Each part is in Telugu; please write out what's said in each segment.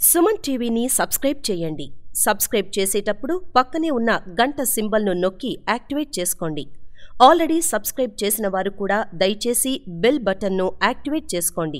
సుమన్ టీవీని సబ్స్క్రైబ్ చేయండి సబ్స్క్రైబ్ చేసేటప్పుడు పక్కనే ఉన్న గంట సింబల్ను నొక్కి యాక్టివేట్ చేసుకోండి ఆల్రెడీ సబ్స్క్రైబ్ చేసిన వారు కూడా దయచేసి బెల్ బటన్ను యాక్టివేట్ చేసుకోండి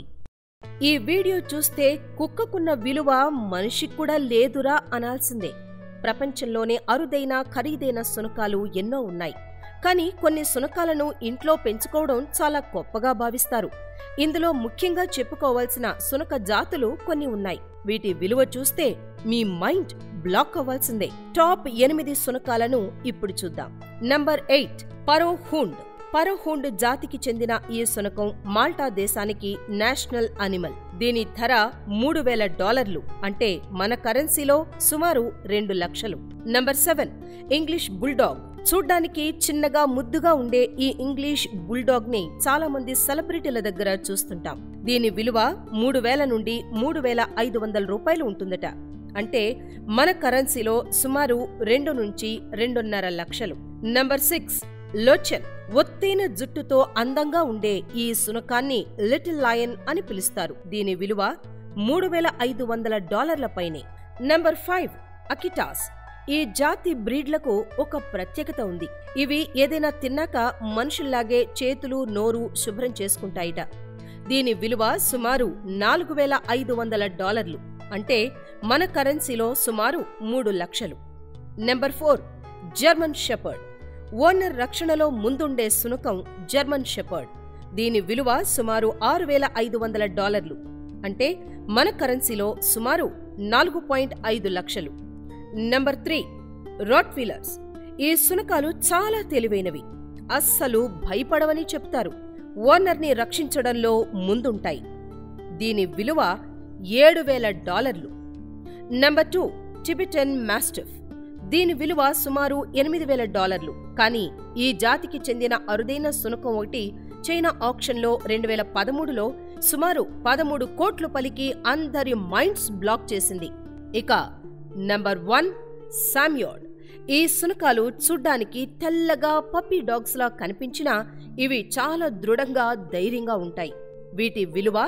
ఈ వీడియో చూస్తే కుక్కకున్న విలువ మనిషికి కూడా లేదురా అనాల్సిందే ప్రపంచంలోనే అరుదైన ఖరీదైన సునకాలు ఎన్నో ఉన్నాయి కానీ కొన్ని సునకాలను ఇంట్లో పెంచుకోవడం చాలా గొప్పగా భావిస్తారు ఇందులో ముఖ్యంగా చెప్పుకోవాల్సిన సునక జాతులు కొన్ని ఉన్నాయి వీటి విలువ చూస్తే మీ మైండ్ బ్లాక్ అవ్వాల్సిందే టాప్ ఎనిమిది సునకాలను ఇప్పుడు చూద్దాం నంబర్ ఎయిట్ పరోహూండ్ పరోహూండ్ జాతికి చెందిన ఈ సునకం మాల్టా దేశానికి నేషనల్ అనిమల్ దీని ధర మూడు వేల డాలర్లు అంటే మన కరెన్సీలో సుమారు రెండు లక్షలు నంబర్ సెవెన్ ఇంగ్లీష్ బుల్డాగ్ చూడ్డానికి చిన్నగా ముద్దుగా ఉండే ఈ ఇంగ్లీష్ బుల్డాగ్ ని చాలా మంది సెలబ్రిటీల దగ్గర చూస్తుంటాం దీని విలువ మూడు వేల నుండి మూడు వేల ఐదు వందల రూపాయలు ఉంటుందట అంటే మన కరెన్సీలో సుమారు రెండు నుంచి రెండున్నర లక్షలు నంబర్ సిక్స్ లోచెన్ ఒత్తైన జుట్టుతో అందంగా ఉండే ఈ సునకాన్ని లిటిల్ లయన్ అని పిలుస్తారు దీని విలువ మూడు వేల ఐదు వందల డాలర్ల పైనే నంబర్ ఫైవ్ అకిటాస్ ఈ జాతి బ్రీడ్లకు ఒక ప్రత్యేకత ఉంది ఇవి ఏదైనా తిన్నాక మనుషుల్లాగే చేతులు నోరు శుభ్రం చేసుకుంటాయిట దీని విలువ సుమారు నాలుగు వేల ఐదు వందల డాలర్లు అంటే మన కరెన్సీలో సుమారు మూడు లక్షలు number four German shepherd owner రక్షణలో ముందుండే సునకం జర్మన్ షెపర్డ్ దీని విలువ సుమారు ఆరు వేల ఐదు వందల డాలర్లు అంటే మన కరెన్సీలో సుమారు నాలుగు పాయింట్ ఐదు లక్షలు నెంబర్ త్రీ రాట్వీలర్స్ ఈ సునకాలు చాలా తెలివైనవి అస్సలు భయపడవని చెప్తారు ఓనర్ని రక్షించడంలో ముందుంటాయి దీని విలువ ఏడు వేల డాలర్లు నెంబర్ టూ టిబిటన్ మాస్టిఫ్ దీని విలువ సుమారు ఎనిమిది వేల డాలర్లు కానీ ఈ జాతికి చెందిన అరుదైన సునకం ఒకటి చైనా ఆప్షన్లో రెండు వేల పదమూడులో సుమారు పదమూడు కోట్లు పలికి అందరి మైండ్స్ బ్లాక్ చేసింది ఇక నంబర్ వన్ సామ్యోడ్ ఈ సునకాలు చూడ్డానికి తెల్లగా పప్పీ డాగ్స్ లా కనిపించినా ఇవి చాలా దృఢంగా ధైర్యంగా ఉంటాయి వీటి విలువ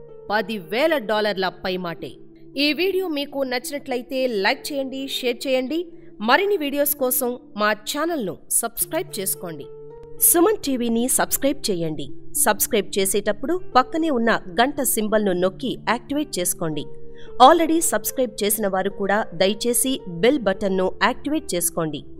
పదివేల డాలర్ల పైమాటే ఈ వీడియో మీకు నచ్చినట్లయితే లైక్ చేయండి షేర్ చేయండి మరిన్ని వీడియోస్ కోసం మా ఛానల్ను సబ్స్క్రైబ్ చేసుకోండి సుమన్ టీవీని సబ్స్క్రైబ్ చేయండి సబ్స్క్రైబ్ చేసేటప్పుడు పక్కనే ఉన్న గంట సింబల్ను నొక్కి యాక్టివేట్ చేసుకోండి ఆల్రెడీ సబ్స్క్రైబ్ చేసిన వారు కూడా దయచేసి బెల్ బటన్ను యాక్టివేట్ చేసుకోండి